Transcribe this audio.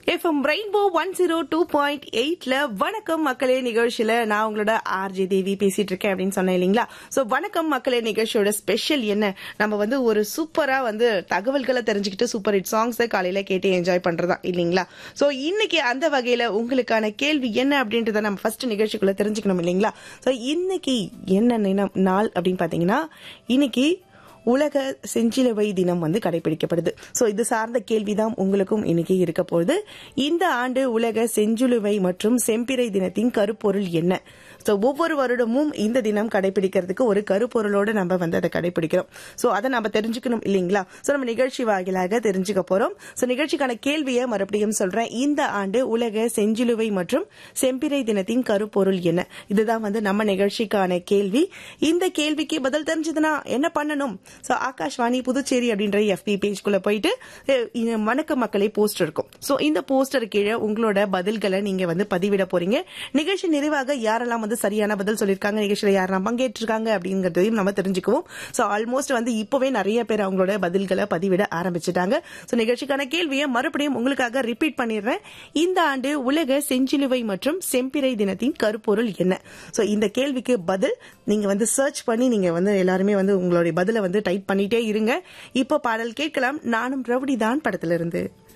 FM rainbow one zero two point எயிட்ல வணக்கம் மக்களே நிகழ்ச்சியில நான் உங்களோட ஆர்ஜே தேவி பேசிட்டு இருக்கேன் அப்படின்னு சொன்னேன் இல்லைங்களா சோ வணக்கம் மக்களே நிகழ்ச்சியோட ஸ்பெஷல் என்ன நம்ம வந்து ஒரு சூப்பரா வந்து தகவல்களை தெரிஞ்சுக்கிட்டு சூப்பர் ஹிட் சாங்ஸை காலையில கேட்டு என்ஜாய் பண்றதா இல்லைங்களா சோ இன்னைக்கு அந்த வகையில உங்களுக்கான கேள்வி என்ன அப்படின்றத நம்ம ஃபர்ஸ்ட் நிகழ்ச்சிக்குள்ள தெரிஞ்சுக்கணும் இல்லைங்களா சோ இன்னைக்கு என்ன நினம் நாள் அப்படின்னு பாத்தீங்கன்னா இன்னைக்கு உலக செஞ்சிலுவை தினம் வந்து கடைபிடிக்கப்படுது சோ இது சார்ந்த கேள்விதான் உங்களுக்கும் இன்னைக்கு இருக்க போகுது இந்த ஆண்டு உலக செஞ்சிலுவை மற்றும் செம்பிறை தினத்தின் கருப்பொருள் என்ன சோ ஒவ்வொரு வருடமும் இந்த தினம் கடைபிடிக்கிறதுக்கு ஒரு கருப்பொருளோட நம்ம வந்து அதை கடைபிடிக்கிறோம் சோ அதை நம்ம தெரிஞ்சுக்கணும் இல்லைங்களா சோ நம்ம நிகழ்ச்சி வாயிலாக தெரிஞ்சுக்க போறோம் சோ நிகழ்ச்சிக்கான கேள்வியை மறுபடியும் சொல்றேன் இந்த ஆண்டு உலக செஞ்சிலுவை மற்றும் செம்பிறை தினத்தின் கருப்பொருள் என்ன இதுதான் வந்து நம்ம நிகழ்ச்சிக்கான கேள்வி இந்த கேள்விக்கு பதில் தெரிஞ்சதுன்னா என்ன பண்ணணும் சோ ஆகாஷ்வாணி புதுச்சேரி அப்படின்ற எஃபி பேஜ்குள்ள போயிட்டு அஹ், இந்த வணக்க மக்களை போஸ்டர் இருக்கும் சோ இந்த போஸ்டர் கீழே உங்களோட பதில்களை நீங்க வந்து பதிவிட போறீங்க நிகழ்ச்சி நிறைவாக யாரெல்லாம் வந்து சரியான பதில் சொல்லியிருக்காங்க நிகழ்ச்சியில யாரெல்லாம் பங்கேற்றிருக்காங்க அப்படிங்கறதையும் நம்ம தெரிஞ்சுக்குவோம் சோ ஆல்மோஸ்ட் வந்து இப்பவே நிறைய பேர் அவங்களோட பதில்களை பதிவிட ஆரம்பிச்சிட்டாங்க சோ நிகழ்ச்சிக்கான கேள்வியை மறுபடியும் உங்களுக்காக ரிப்பீட் பண்ணிடுறேன் இந்த ஆண்டு உலக செஞ்சிலுவை மற்றும் செம்பிறை தினத்தின் கருப்பொருள் என்ன சோ இந்த கேள்விக்கு பதில் நீங்க வந்து சர்ச் பண்ணி நீங்க வந்து எல்லாருமே வந்து உங்களுடைய பதில வந்து டைப் பண்ணிட்டே இருங்க இப்போ பாடல் கேட்கலாம் நானும் ரவுடி தான் படத்துல இருந்து